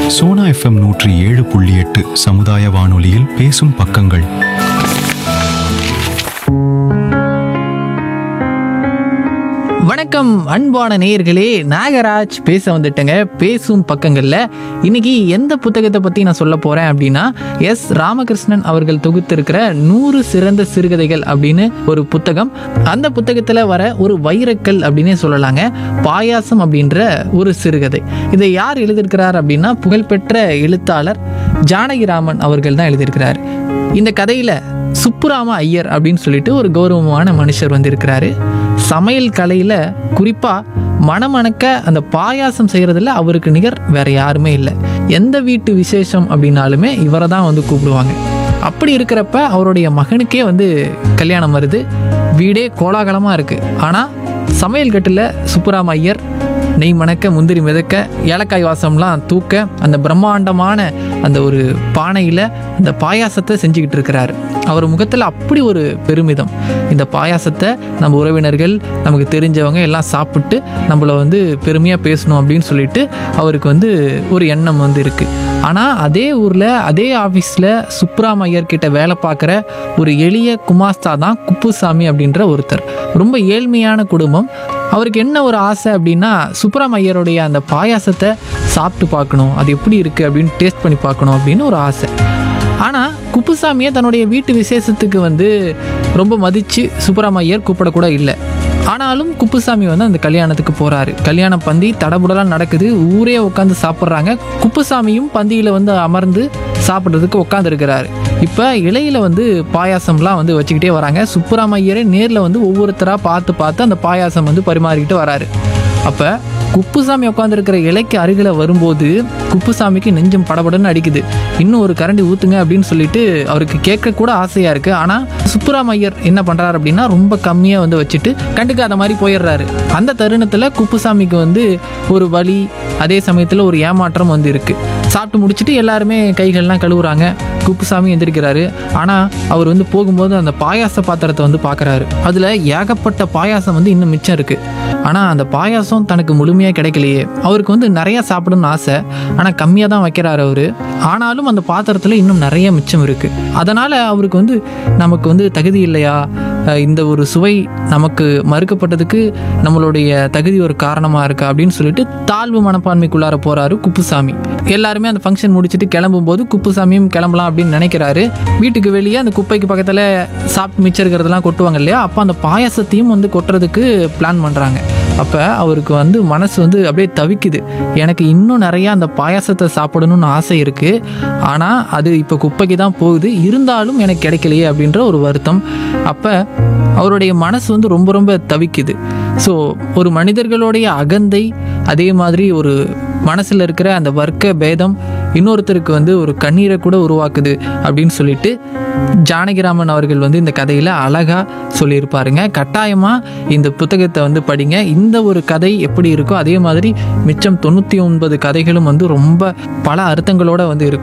Sona FM நூற்றி ஏழு புள்ளி எட்டு சமுதாய வானொலியில் பேசும் பக்கங்கள் வணக்கம் அன்பான நேயர்களே நாகராஜ் பேச வந்துட்டேங்க பேசும் பக்கங்களில் இன்னைக்கு எந்த புத்தகத்தை பற்றி நான் சொல்ல போகிறேன் அப்படின்னா எஸ் ராமகிருஷ்ணன் அவர்கள் தொகுத்திருக்கிற நூறு சிறந்த சிறுகதைகள் அப்படின்னு ஒரு புத்தகம் அந்த புத்தகத்தில் வர ஒரு வைரக்கல் அப்படின்னே சொல்லலாங்க பாயாசம் அப்படின்ற ஒரு சிறுகதை இதை யார் எழுதியிருக்கிறார் அப்படின்னா புகழ்பெற்ற எழுத்தாளர் ஜானகிராமன் அவர்கள் தான் எழுதியிருக்கிறார் இந்த கதையில் சுப்புராம ஐயர் அப்படின்னு சொல்லிட்டு ஒரு கௌரவமான மனுஷர் வந்திருக்கிறாரு சமையல் கலையில் குறிப்பாக மணமணக்க அந்த பாயாசம் செய்கிறதுல அவருக்கு நிகர் வேற யாருமே இல்லை எந்த வீட்டு விசேஷம் அப்படின்னாலுமே இவரை தான் வந்து கூப்பிடுவாங்க அப்படி இருக்கிறப்ப அவருடைய மகனுக்கே வந்து கல்யாணம் வருது வீடே கோலாகலமாக இருக்குது ஆனால் சமையல் கட்டில் சுப்புராம ஐயர் நெய் மணக்க முந்திரி மிதக்க ஏலக்காய் வாசம்லாம் தூக்க அந்த பிரம்மாண்டமான அந்த ஒரு பானையில் இந்த பாயாசத்தை செஞ்சுக்கிட்டு இருக்கிறாரு அவர் முகத்தில் அப்படி ஒரு பெருமிதம் இந்த பாயாசத்தை நம்ம உறவினர்கள் நமக்கு தெரிஞ்சவங்க எல்லாம் சாப்பிட்டு நம்மளை வந்து பெருமையாக பேசணும் அப்படின்னு சொல்லிட்டு அவருக்கு வந்து ஒரு எண்ணம் வந்து இருக்குது ஆனால் அதே ஊரில் அதே ஆஃபீஸில் சுப்ராம் ஐயர் கிட்ட வேலை பார்க்குற ஒரு எளிய குமாஸ்தா தான் குப்புசாமி அப்படின்ற ஒருத்தர் ரொம்ப ஏழ்மையான குடும்பம் அவருக்கு என்ன ஒரு ஆசை அப்படின்னா சுப்ராம் ஐயருடைய அந்த பாயாசத்தை சாப்பிட்டு பார்க்கணும் அது எப்படி இருக்குது அப்படின்னு டேஸ்ட் பண்ணி பார்க்கணும் அப்படின்னு ஒரு ஆசை ஆனால் குப்புசாமியை தன்னுடைய வீட்டு விசேஷத்துக்கு வந்து ரொம்ப மதித்து சுப்பராம ஐயர் கூப்பிடக்கூட இல்லை ஆனாலும் குப்புசாமி வந்து அந்த கல்யாணத்துக்கு போகிறாரு கல்யாணம் பந்தி தடபுடலாம் நடக்குது ஊரே உட்காந்து சாப்பிட்றாங்க குப்புசாமியும் பந்தியில் வந்து அமர்ந்து சாப்பிட்றதுக்கு உட்காந்துருக்கிறாரு இப்போ இலையில வந்து பாயாசம்லாம் வந்து வச்சுக்கிட்டே வராங்க சுப்புராம ஐயரே நேரில் வந்து ஒவ்வொருத்தராக பார்த்து பார்த்து அந்த பாயாசம் வந்து பரிமாறிக்கிட்டு வராரு அப்போ குப்புசாமி உட்காந்துருக்கிற இலைக்கு அருகில் வரும்போது குப்புசாமிக்கு நெஞ்சம் படபடன்னு அடிக்குது இன்னும் ஒரு கரண்டி ஊற்றுங்க அப்படின்னு சொல்லிட்டு அவருக்கு கேட்க கூட ஆசையாக இருக்குது ஆனால் சுப்புராம ஐயர் என்ன பண்ணுறாரு அப்படின்னா ரொம்ப கம்மியாக வந்து வச்சுட்டு கண்டுக்காத மாதிரி போயிடுறாரு அந்த தருணத்தில் குப்புசாமிக்கு வந்து ஒரு வலி அதே சமயத்தில் ஒரு ஏமாற்றம் வந்து இருக்குது சாப்பிட்டு முடிச்சுட்டு எல்லாருமே கைகள்லாம் கழுவுறாங்க குப்புசாமி எந்திரிக்கிறாரு ஆனால் அவர் வந்து போகும்போது அந்த பாயாச பாத்திரத்தை வந்து பார்க்குறாரு அதில் ஏகப்பட்ட பாயாசம் வந்து இன்னும் மிச்சம் இருக்குது ஆனால் அந்த பாயாசம் தனக்கு முழுமையாக கிடைக்கலையே அவருக்கு வந்து நிறையா சாப்பிடணும்னு ஆசை ஆனால் கம்மியாக தான் வைக்கிறாரு அவர் ஆனாலும் அந்த பாத்திரத்தில் இன்னும் நிறைய மிச்சம் இருக்குது அதனால் அவருக்கு வந்து நமக்கு வந்து தகுதி இல்லையா அஹ் இந்த ஒரு சுவை நமக்கு மறுக்கப்பட்டதுக்கு நம்மளுடைய தகுதி ஒரு காரணமாக இருக்கா அப்படின்னு சொல்லிட்டு தாழ்வு மனப்பான்மைக்குள்ளார போகிறாரு குப்புசாமி எல்லாருமே அந்த ஃபங்க்ஷன் முடிச்சுட்டு கிளம்பும்போது குப்புசாமியும் கிளம்பலாம் அப்படின்னு நினைக்கிறாரு வீட்டுக்கு வெளியே அந்த குப்பைக்கு பக்கத்தில் சாப்பிட்டு மிச்சம் இருக்கிறதெல்லாம் கொட்டுவாங்க இல்லையா அப்போ அந்த பாயாசத்தையும் வந்து கொட்டுறதுக்கு பிளான் பண்ணுறாங்க அப்போ அவருக்கு வந்து மனசு வந்து அப்படியே தவிக்குது எனக்கு இன்னும் நிறையா அந்த பாயாசத்தை சாப்பிடணும்னு ஆசை இருக்குது ஆனால் அது இப்போ குப்பைக்கு தான் போகுது இருந்தாலும் எனக்கு கிடைக்கலையே அப்படின்ற ஒரு வருத்தம் அப்போ அவருடைய மனசு வந்து ரொம்ப ரொம்ப தவிக்குது ஸோ ஒரு மனிதர்களுடைய அகந்தை அதே மாதிரி ஒரு மனசில் இருக்கிற அந்த வர்க்க பேதம் இன்னொருத்தருக்கு வந்து ஒரு கண்ணீரை கூட உருவாக்குது அப்படின்னு சொல்லிட்டு ஜானகிராமன் அவர்கள் வந்து இந்த கதையில் அழகாக சொல்லியிருப்பாருங்க கட்டாயமாக இந்த புத்தகத்தை வந்து படிங்க இந்த ஒரு கதை எப்படி இருக்கோ அதே மாதிரி மிச்சம் தொண்ணூற்றி ஒன்பது கதைகளும் வந்து ரொம்ப பல அர்த்தங்களோட வந்து இருக்கும்